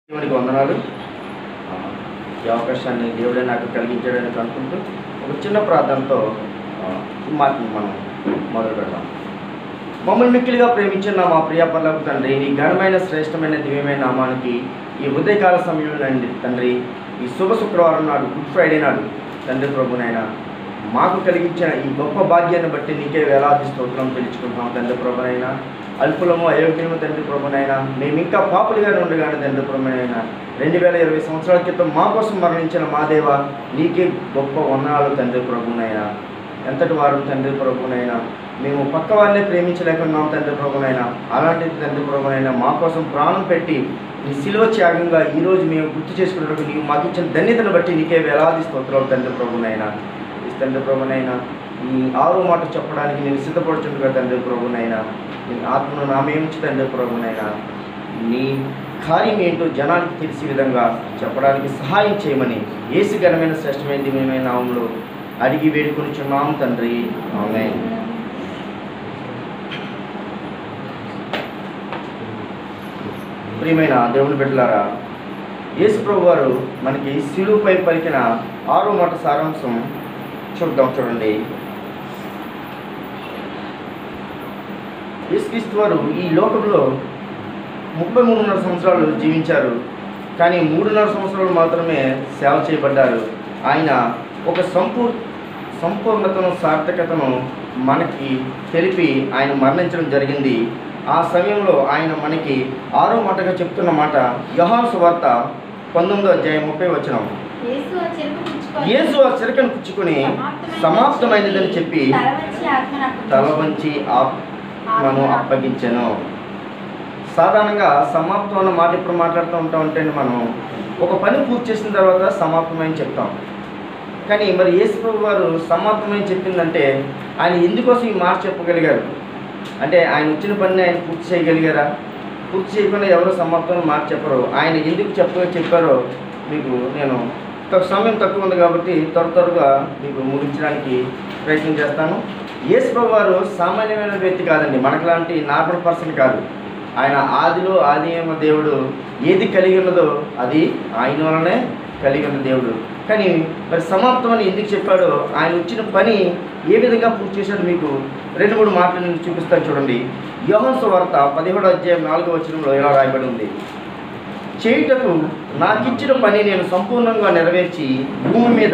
దేవునికి వందనాలు ఆ, ఈ అవకాశాన్ని దేవుడే నాకు కలిగించడానికి అనుకుంటూ ఒక చిన్న ప్రార్థనతో ఆ, ఈ మాటను మనం మొదలు పెడదాం మమ్మల్ని మిక్కిలిగా ప్రేమించిన మా ప్రియ పర్లకు తండ్రి నీ ఘనమైన శ్రేష్టమైన దివ్యమైన నామానికి ఈ ఉదయకాల సమయంలో అండి తండ్రి ఈ శుభ శుక్రవారం నాడు గుడ్ ఫ్రైడే నాడు తండ్రి ప్రభునైనా మాకు కలిగించిన ఈ గొప్ప భాగ్యాన్ని బట్టి నీకే వేలాది స్తోత్రం పిలుచుకుంటున్నాం తండ్రి ప్రభునైనా అల్పులము అయోగ్యము తండ్రి ప్రభునైనా మేము ఇంకా పాపులుగానే ఉండగానే తండ్రి ప్రభునైనా రెండు వేల ఇరవై సంవత్సరాల క్రితం మా కోసం మరణించిన మా దేవ నీకే గొప్ప వందనాలు తండ్రి ప్రభునైనా ఎంతటి వారు తండ్రి ప్రభునైనా మేము పక్క వారినే ప్రేమించలేకున్నాం తండ్రి ప్రభునైనా అలాంటిది తండ్రి ప్రభునైనా మా కోసం ప్రాణం పెట్టి నీ శిలువ త్యాగంగా ఈరోజు మేము గుర్తు చేసుకున్నట్టు నీవు మాకు ఇచ్చిన ధన్యతను బట్టి నీకే వేలాది స్తోత్రాలు తండ్రి ప్రభునైనా ఈ తండ్రి ప్రభునైనా నీ ఆరో మాట చెప్పడానికి నేను సిద్ధపడుచుండగా తండ్రి ప్రభునైనా నీ ఆత్మను నామేమించి తండ్రి ప్రభునైనా నీ కార్యం ఏంటో జనానికి తెలిసే విధంగా చెప్పడానికి సహాయం చేయమని ఏసు ఘనమైన శ్రేష్టమైన దివ్యమైన నామంలో అడిగి వేడుకొనిచున్నాం తండ్రి ఆమె ప్రియమైన దేవుని బిడ్డలారా యేసుప్రభు వారు మనకి శిలువుపై పలికిన ఆరో మాట సారాంశం చూద్దాం చూడండి యేసుక్రీస్తు వారు ఈ లోకంలో ముప్పై మూడున్నర సంవత్సరాలు జీవించారు కానీ మూడున్నర సంవత్సరాలు మాత్రమే సేవ చేయబడ్డారు ఆయన ఒక సంపూర్ సంపూర్ణతను సార్థకతను మనకి తెలిపి ఆయన మరణించడం జరిగింది ఆ సమయంలో ఆయన మనకి ఆరో మాటగా చెప్తున్న మాట యోహాను సువార్త పంతొమ్మిదో అధ్యాయం ముప్పై వచనం యేసు ఆ చెరుకు పుచ్చుకొని యేసు ఆ చిరకను పుచ్చుకొని సమాప్తమైనదని చెప్పి తల వంచి ఆత్మను అప్పగించి తల వంచి ఆత్మను అప్పగించెను సాధారణంగా సమాప్తం అన్న మాట ఇప్పుడు మాట్లాడుతూ ఉంటాం అంటే మనం ఒక పని పూర్తి చేసిన తర్వాత సమాప్తమని చెప్తాం కానీ మరి యేసుప్రభు వారు సమాప్తమని చెప్పిందంటే ఆయన ఎందుకోసం ఈ మాట చెప్పగలిగారు అంటే ఆయన వచ్చిన పని ఆయన పూర్తి చేయగలిగారా పూర్తి చేయకుండా ఎవరు సమాప్తం మాట చెప్పరు ఆయన ఎందుకు చెప్ప చెప్పారో మీకు నేను తక్కువ సమయం తక్కువ ఉంది కాబట్టి త్వర త్వరగా మీకు ముగించడానికి ప్రయత్నం చేస్తాను యేసుప్రభు వారు సామాన్యమైన వ్యక్తి కాదండి మనకులాంటి నార్మల్ పర్సన్ కాదు ఆయన ఆదిలో ఆది అయిన దేవుడు ఏది కలిగి ఉన్నదో అది ఆయన వలనే కలిగి ఉన్న దేవుడు కానీ మరి సమాప్తం అని ఎందుకు చెప్పాడో ఆయన వచ్చిన పని ఏ విధంగా పూర్తి చేశాడో మీకు రెండు మూడు మాటలు నేను చూపిస్తాను చూడండి యోహన్స్ వార్త పదిహేడు అధ్యాయం నాలుగో వచనంలో ఇలా రాయబడి ఉంది చేయుటకు నాకిచ్చిన పని నేను సంపూర్ణంగా నెరవేర్చి భూమి మీద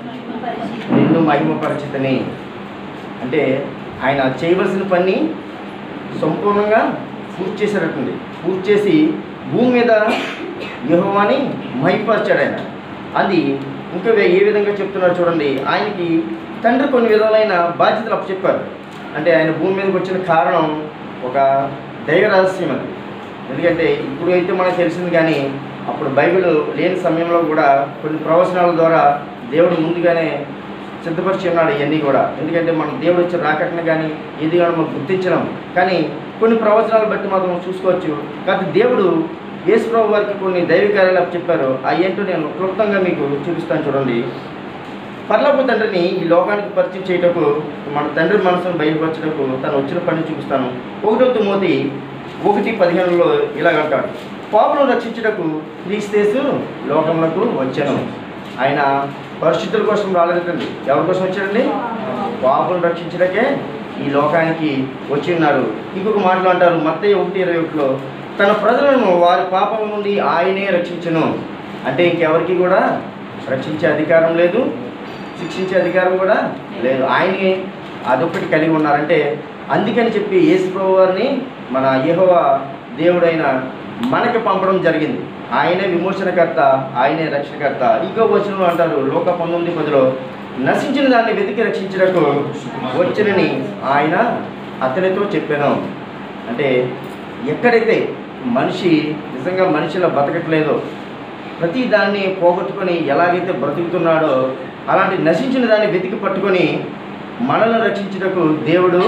నిన్ను మహిమపరచితని అంటే ఆయన చేయవలసిన పని సంపూర్ణంగా పూర్తి చేశారటండి పూర్తి చేసి భూమి మీద యెహోవాని మహిమపరిచాడు ఆయన అది ఇంకా వే- ఏ విధంగా చెప్తున్నారు చూడండి ఆయనకి తండ్రి కొన్ని విధాలైన బాధ్యతలు అప్పచెప్పారు అంటే ఆయన భూమి మీదకి వచ్చిన కారణం ఒక దైవ రహస్యం అది ఎందుకంటే ఇప్పుడు అయితే మనకు తెలిసింది కానీ అప్పుడు బైబిల్ లేని సమయంలో కూడా కొన్ని ప్రవచనాల ద్వారా దేవుడు ముందుగానే సిద్ధపరిచి ఉన్నాడు ఇవన్నీ కూడా ఎందుకంటే మనం దేవుడు వచ్చి రాకట్ని కానీ ఇది కానీ మనం గుర్తించడం కానీ కొన్ని ప్రవచనాలు బట్టి మాత్రం చూసుకోవచ్చు కాబట్టి దేవుడు యేసుప్రభు వారికి కొన్ని దైవ కార్యాలు చెప్పారు ఆ ఏంటో నేను క్లుప్తంగా మీకు చూపిస్తాను చూడండి పర్లోక తండ్రిని ఈ లోకానికి పరిచయం చేయటకు మన తండ్రి మనసును బయలుపరచటకు తను వచ్చిన పని చూపిస్తాను ఒకటో తిమోతి ఒకటి పదిహేనులో ఇలాగంటాడు పాపులను రక్షించుటకు క్రీస్తేసు లోకములకు వచ్చాను ఆయన పరిశుద్ధుల కోసం రాలేదండి ఎవరి కోసం వచ్చాడండి పాపులను రక్షించడకే ఈ లోకానికి వచ్చి ఉన్నారు ఇంకొక మాటలు అంటారు మత్తయ్య ఒకటి ఇరవై ఒకటిలో తన ప్రజలను వారి పాపం నుండి ఆయనే రక్షించును అంటే ఇంకెవరికి కూడా రక్షించే అధికారం లేదు శిక్షించే అధికారం కూడా లేదు ఆయనే అదొకటి కలిగి ఉన్నారంటే అందుకని చెప్పి యేసు ప్రభు వారిని మన యెహోవా దేవుడైన మనకి పంపడం జరిగింది ఆయనే విమోచనకర్త ఆయనే రక్షణకర్త ఇంకో వచనంలో అంటారు లోక పంతొమ్మిది పదిలో నశించిన దాన్ని వెతికి రక్షించడకు వచ్చినని ఆయన అతనితో చెప్పాను అంటే ఎక్కడైతే మనిషి నిజంగా మనిషిలో బతకట్లేదో ప్రతి దాన్ని పోగొట్టుకొని ఎలాగైతే బ్రతుకుతున్నాడో అలాంటి నశించిన దాన్ని వెతికి పట్టుకొని మనల్ని రక్షించుటకు దేవుడు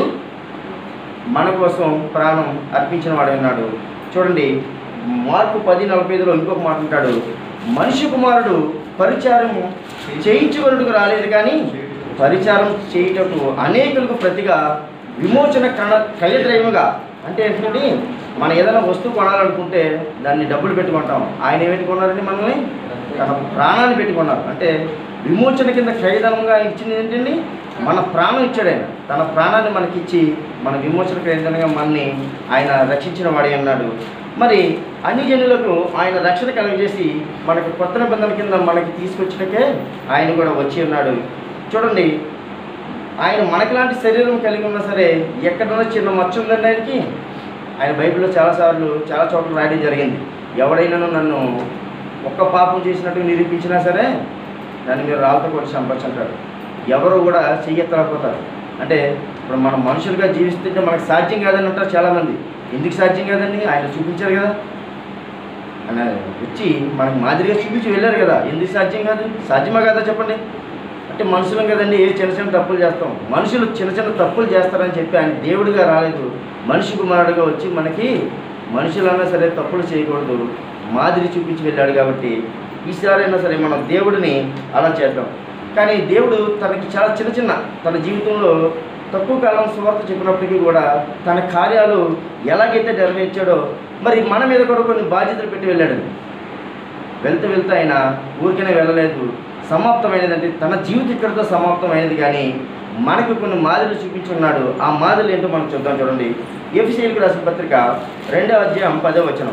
మన కోసం ప్రాణం అర్పించిన వాడు ఉన్నాడు చూడండి మార్పు పది నలభై ఐదులో ఇంకొక మాట ఉంటాడు మనిషి కుమారుడు పరిచారం చేయించుకొనుటకు రాలేదు కానీ పరిచారం చేయుటకు అనేకులకు ప్రతిగా విమోచన కణ కయద్రయముగా అంటే ఏంటంటే మనం ఏదైనా వస్తువు కొనాలనుకుంటే దాన్ని డబ్బులు పెట్టుకుంటాం ఆయన ఏమిటి కొన్నారండి మనల్ని తన ప్రాణాన్ని పెట్టుకున్నారు అంటే విమోచన కింద ఖైదనంగా ఇచ్చింది ఏంటండి మన ప్రాణం ఇచ్చాడు ఆయన తన ప్రాణాన్ని మనకిచ్చి మన విమోచన ఖైదనంగా మనని ఆయన రక్షించిన వాడే అన్నాడు మరి అన్ని జనులకు ఆయన రక్షణ కలుగజేసి మనకు కొత్త నిబంధనల కింద మనకి తీసుకొచ్చినకే ఆయన కూడా వచ్చి ఉన్నాడు చూడండి ఆయన మనకిలాంటి శరీరం కలిగి ఉన్నా సరే ఎక్కడన్నా చిన్న మచ్చ ఉందండి ఆయనకి ఆయన బైబిల్లో చాలాసార్లు చాలా చోట్ల రాయడం జరిగింది ఎవడైనా నన్ను ఒక్క పాపం చేసినట్టు నిరూపించినా సరే దాన్ని మీరు రాళ్ళతో కొట్టి చంపచ్చంటారు ఎవరు కూడా చెయ్యెత్తలేకపోతారు అంటే ఇప్పుడు మనం మనుషులుగా జీవిస్తుంటే మనకు సాధ్యం కాదని అంటారు చాలామంది ఎందుకు సాధ్యం కాదండి ఆయన చూపించారు కదా ఆయన వచ్చి మనకి మాదిరిగా చూపించి వెళ్ళారు కదా ఎందుకు సాధ్యం కాదు సాధ్యమా కదా చెప్పండి అంటే మనుషులం కదండి ఏ చిన్న చిన్న తప్పులు చేస్తాం మనుషులు చిన్న చిన్న తప్పులు చేస్తారని చెప్పి ఆయన దేవుడిగా రాలేదు మనిషి కుమారుడుగా వచ్చి మనకి మనుషులన్నా సరే తప్పులు చేయకూడదు మాదిరి చూపించి వెళ్ళాడు కాబట్టి ఈసారైనా సరే మనం దేవుడిని అలా చేద్దాం కానీ దేవుడు తనకి చాలా చిన్న చిన్న తన జీవితంలో తక్కువ కాలం సువార్త చెప్పినప్పటికీ కూడా తన కార్యాలు ఎలాగైతే నెరవేర్చాడో మరి మన మీద కూడా కొన్ని బాధ్యతలు పెట్టి వెళ్ళాడండి వెళ్తూ వెళ్తూ ఆయన ఊరికనే వెళ్ళలేదు సమాప్తమైనదంటే తన జీవితం ఇక్కడితో సమాప్తమైనది కానీ మనకు కొన్ని మాదిరిలు చూపించున్నాడు ఆ మాదిరిలు ఏంటో మనం చూద్దాం చూడండి ఎఫ్సీఎల్కి రాసిన పత్రిక రెండవ అధ్యాయం పదో వచనం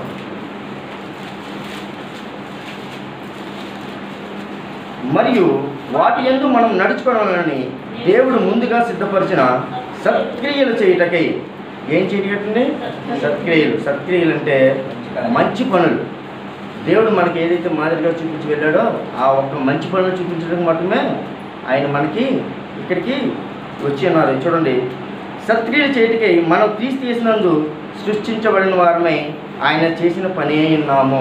మరియు వాటి ఎందు మనం నడుచుకోవాలని దేవుడు ముందుగా సిద్ధపరిచిన సత్క్రియలు చేయుటకై ఏం చేయటండి సత్క్రియలు సత్క్రియలు అంటే మంచి పనులు దేవుడు మనకి ఏదైతే మాదిరిగా చూపించి వెళ్ళాడో ఆ ఒక్క మంచి పనులు చూపించడం మాత్రమే ఆయన మనకి ఇక్కడికి వచ్చి ఉన్నారు చూడండి సత్క్రియలు చేయటికై మనం తీసి తీసినందు సృష్టించబడిన వారమై ఆయన చేసిన పని అయి ఉన్నాము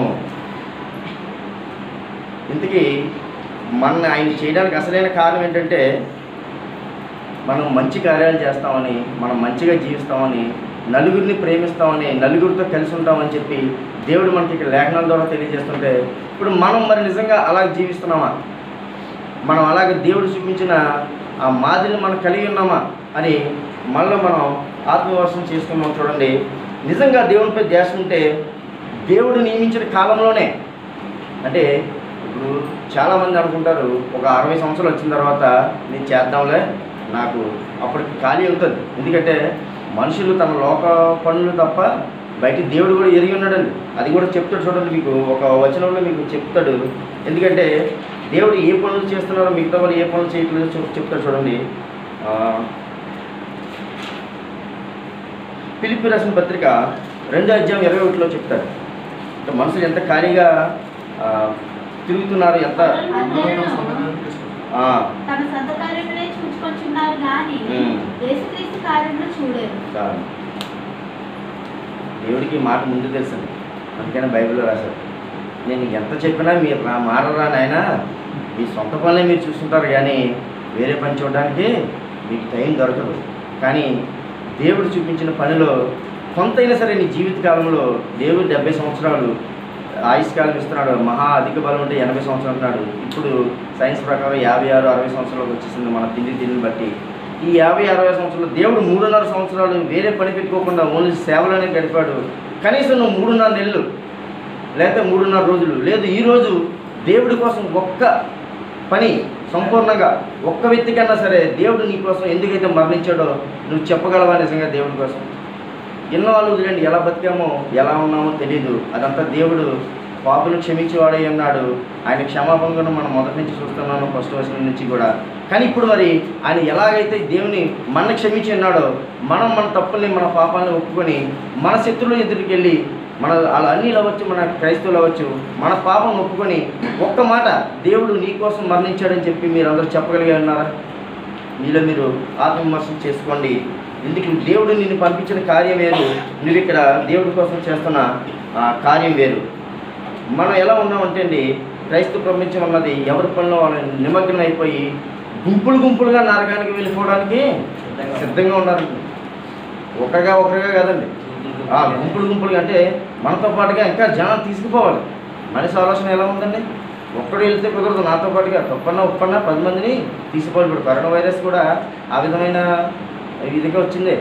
ఇంతకీ మన ఆయన చేయడానికి అసలైన కారణం ఏంటంటే మనం మంచి కార్యాలు చేస్తామని మనం మంచిగా జీవిస్తామని నలుగురిని ప్రేమిస్తామని నలుగురితో కలిసి ఉంటామని చెప్పి దేవుడు మనకి ఇక్కడ లేఖనాల ద్వారా తెలియజేస్తుంటే ఇప్పుడు మనం మరి నిజంగా అలా జీవిస్తున్నామా మనం అలాగే దేవుడు చూపించిన ఆ మాదిరిని మనం కలిగి ఉన్నామా అని మనలో మనం ఆత్మవర్షం చేసుకున్నాం చూడండి నిజంగా దేవునిపై ధ్యాస ఉంటే దేవుడు నియమించిన కాలంలోనే అంటే ఇప్పుడు చాలామంది అనుకుంటారు ఒక అరవై సంవత్సరాలు వచ్చిన తర్వాత నేను చేద్దాంలే నాకు అప్పటికి ఖాళీ అవుతుంది ఎందుకంటే మనుషులు తమ లోక పనులు తప్ప బయట దేవుడు కూడా ఎరిగి ఉన్నాడండి అది కూడా చెప్తాడు చూడండి మీకు ఒక వచనంలో మీకు చెప్తాడు ఎందుకంటే దేవుడు ఏ పనులు చేస్తున్నారో మిగతా వాళ్ళు ఏ పనులు చేయట్లేదో చెప్- చెప్తాడు చూడండి ఆ, పిలిపి రాసిన పత్రిక రెండో అధ్యాయం ఇరవై ఒకటిలో చెప్తాడు అంటే మనుషులు ఎంత ఖాళీగా ఆ, తిరుగుతున్నారు ఎంత ఆ, తమ సొంత కార్యములే చూచుకొచ్చున్నారు కానీ ఉమ్. యేసుక్రీస్తు కార్యములు చూడరు చాలు దేవుడికి ఈ మాట ముందు తెలుసండి అందుకని బైబిల్లో రాశారు నేను ఎంత చెప్పినా మీరు నా మారరా నాయనా మీ సొంత పనులే మీరు చూస్తుంటారు కానీ వేరే పని చూడడానికి మీకు టైం దొరకదు కానీ దేవుడు చూపించిన పనిలో కొంతైనా సరే నీ జీవిత కాలంలో దేవుడు డెబ్బై సంవత్సరాలు ఆయుష్కాలం ఇస్తున్నాడు మహా అధిక బలం ఉంటే ఎనభై సంవత్సరాలు అంటున్నాడు ఇప్పుడు సైన్స్ ప్రకారం యాభై ఆరు అరవై సంవత్సరాలకు వచ్చేసింది మన తిండి తిండిని బట్టి ఈ యాభై అరవై సంవత్సరాలు దేవుడు మూడున్నర సంవత్సరాలు వేరే పని పెట్టుకోకుండా ఓన్లీ సేవలోనే గడిపాడు కనీసం నువ్వు మూడున్నర నెలలు లేకపోతే మూడున్నర రోజులు లేదు ఈరోజు దేవుడి కోసం ఒక్క పని సంపూర్ణంగా ఒక్క వ్యక్తి కన్నా సరే దేవుడు నీ కోసం ఎందుకైతే మరణించాడో నువ్వు చెప్పగలవా నిజంగా దేవుడి కోసం ఎన్నో వాళ్ళు వదిలేండి ఎలా బతికామో ఎలా ఉన్నామో తెలియదు అదంతా దేవుడు పాపులు క్షమించేవాడై ఉన్నాడు ఆయన క్షమాపణ కూడా మనం మొదటి నుంచి చూస్తున్నాము ఫస్ట్ వర్షం నుంచి కూడా కానీ ఇప్పుడు మరి ఆయన ఎలాగైతే దేవుని మన క్షమించి ఉన్నాడో మనం మన తప్పుల్ని మన పాపాలను ఒప్పుకొని మన శత్రువుల ఎదుటికి వెళ్ళి మన అలా అన్నీ అవ్వచ్చు మన క్రైస్తవులు అవ్వచ్చు మన పాపం ఒప్పుకొని ఒక్క మాట దేవుడు నీ కోసం మరణించాడని చెప్పి మీరు అందరూ చెప్పగలిగే ఉన్నారా మీలో మీరు ఆత్మవిమర్శనం చేసుకోండి ఎందుకు దేవుడు నిన్ను పంపించిన కార్యం వేరు నువ్వు ఇక్కడ దేవుడి కోసం చేస్తున్న ఆ, కార్యం వేరు మనం ఎలా ఉన్నామంటే అండి క్రైస్తవ ప్రపంచం అన్నది ఎవరి పనిలో వాళ్ళు నిమగ్నం అయిపోయి గుంపులు గుంపులుగా నరకానికి వెళ్ళిపోవడానికి సిద్ధంగా ఉన్నారు ఒకరిగా ఒకరిగా కాదండి ఆ, గుంపులు గుంపులుగా అంటే మనతో పాటుగా ఇంకా జనం తీసుకుపోవాలి మనిషి ఆలోచన ఎలా ఉందండి ఒక్కడు వెళ్తే కుదరదు నాతో పాటుగా తప్పన్నా ఒప్పన్నా పది మందిని తీసుకోవాలి ఇప్పుడు కరోనా వైరస్ కూడా ఆ విధమైన ఇదిగా వచ్చింది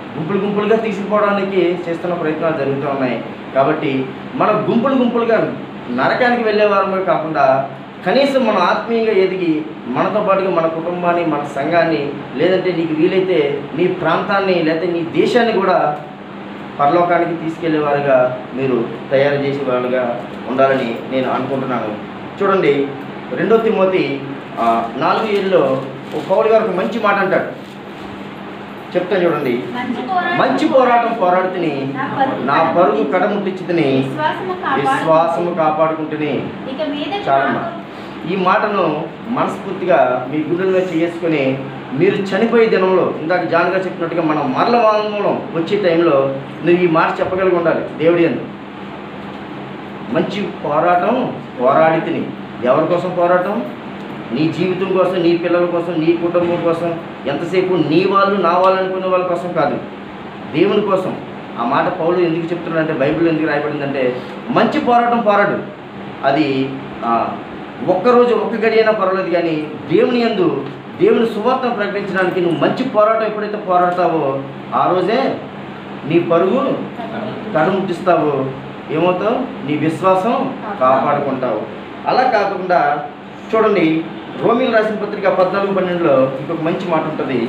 గుంపులు గుంపులుగా తీసుకుపోవడానికి చేస్తున్న ప్రయత్నాలు జరుగుతూ ఉన్నాయి కాబట్టి మన గుంపులు గుంపులుగా నరకానికి వెళ్ళే వారమే కాకుండా కనీసం మన ఆత్మీయంగా ఎదిగి మనతో పాటుగా మన కుటుంబాన్ని మన సంఘాన్ని లేదంటే నీకు వీలైతే నీ ప్రాంతాన్ని లేకపోతే నీ దేశాన్ని కూడా పరలోకానికి తీసుకెళ్లేవారుగా మీరు తయారు చేసే వాళ్ళుగా ఉండాలని నేను అనుకుంటున్నాను చూడండి రెండో తిమోతి ఆ, నాలుగు ఏళ్ళలో ఒక పౌలు గారు ఒక మంచి మాట అంటాడు చెప్తాను చూడండి మంచి పోరాటం మంచి పోరాటం పోరాడుతుని నా పరుగు కడముట్టించుతుని విశ్వాసము కాపాడు. విశ్వాసము కాపాడుకుంటుని ఇక మీద చాలా మా- ఈ మాటను మనస్ఫూర్తిగా మీ గుండెల్లో చేసుకొని మీరు చనిపోయే దినంలో ఇందాక జాన్గా చెప్పినట్టుగా మనం మరల వాంగ్మూలం వచ్చే టైంలో నువ్వు ఈ మాట చెప్పగలిగి ఉండాలి దేవుడి అందు మంచి పోరాటం పోరాడి తిని ఎవరి కోసం పోరాటం నీ జీవితం కోసం నీ పిల్లల కోసం నీ కుటుంబం కోసం ఎంతసేపు నీ వాళ్ళు నా వాళ్ళు అనుకునే వాళ్ళ కోసం కాదు దేవుని కోసం ఆ మాట పౌలు ఎందుకు చెప్తున్నాడంటే బైబిల్ ఎందుకు రాయబడిందంటే మంచి పోరాటం పోరాడు అది ఆ, ఒక్కరోజు ఒక్క గడి అయినా పర్వాలేదు కానీ దేవుని యందు దేవుని సువార్తను ప్రకటించడానికి నువ్వు మంచి పోరాటం ఎప్పుడైతే పోరాడతావో ఆ రోజే నీ పరుగు కడుముట్టిస్తావు ఏమవుతావు నీ విశ్వాసం కాపాడుకుంటావు అలా కాకుండా చూడండి రోమిల్ రాసిన పత్రిక పద్నాలుగు పన్నెండులో ఇంకొక మంచి మాట ఉంటుంది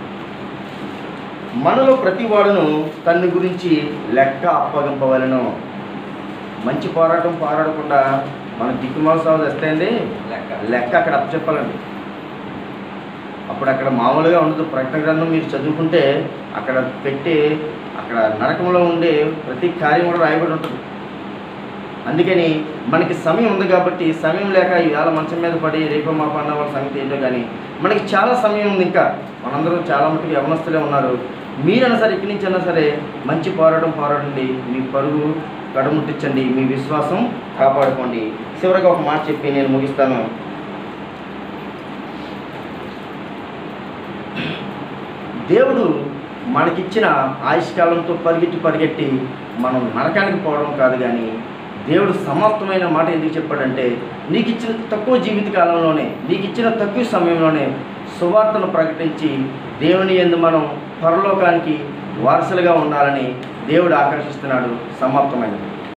మనలో ప్రతి వాడును తన గురించి లెక్క అప్పగింపవలను మంచి పోరాటం పోరాడకుండా మన దిక్కుమాల సాగు వస్తాయండి లెక్క అక్కడ అప్పచెప్పాలండి అప్పుడు అక్కడ మామూలుగా ఉండదు ప్రకటన గ్రంథం మీరు చదువుకుంటే అక్కడ పెట్టి అక్కడ నరకంలో ఉండే ప్రతి కార్యం కూడా రాయబడి ఉంటుంది అందుకని మనకి సమయం ఉంది కాబట్టి సమయం లేక ఈవేళ మంచం మీద పడి రేపు మా పన్న వాళ్ళ సంగతి ఏంటో కానీ మనకి చాలా సమయం ఉంది ఇంకా మనందరూ చాలా మటుకు యవనస్తులే ఉన్నారు మీరైనా సరే ఇక్కడి నుంచి అయినా సరే మంచి పోరాటం పోరాడండి మీ పరుగు కడుముట్టించండి మీ విశ్వాసం కాపాడుకోండి చివరిగా ఒక మాట చెప్పి నేను ముగిస్తాను దేవుడు మనకిచ్చిన ఆయుష్కాలంతో పరిగెట్టి పరిగెట్టి మనం నరకానికి పోవడం కాదు కానీ దేవుడు సమాప్తమైన మాట ఎందుకు చెప్పాడంటే నీకు ఇచ్చిన తక్కువ జీవిత కాలంలోనే నీకు ఇచ్చిన తక్కువ సమయంలోనే సువార్తను ప్రకటించి దేవుని ఎందు మనం పరలోకానికి వారసులుగా ఉండాలని దేవుడు ఆకర్షిస్తున్నాడు సమాప్తమైనది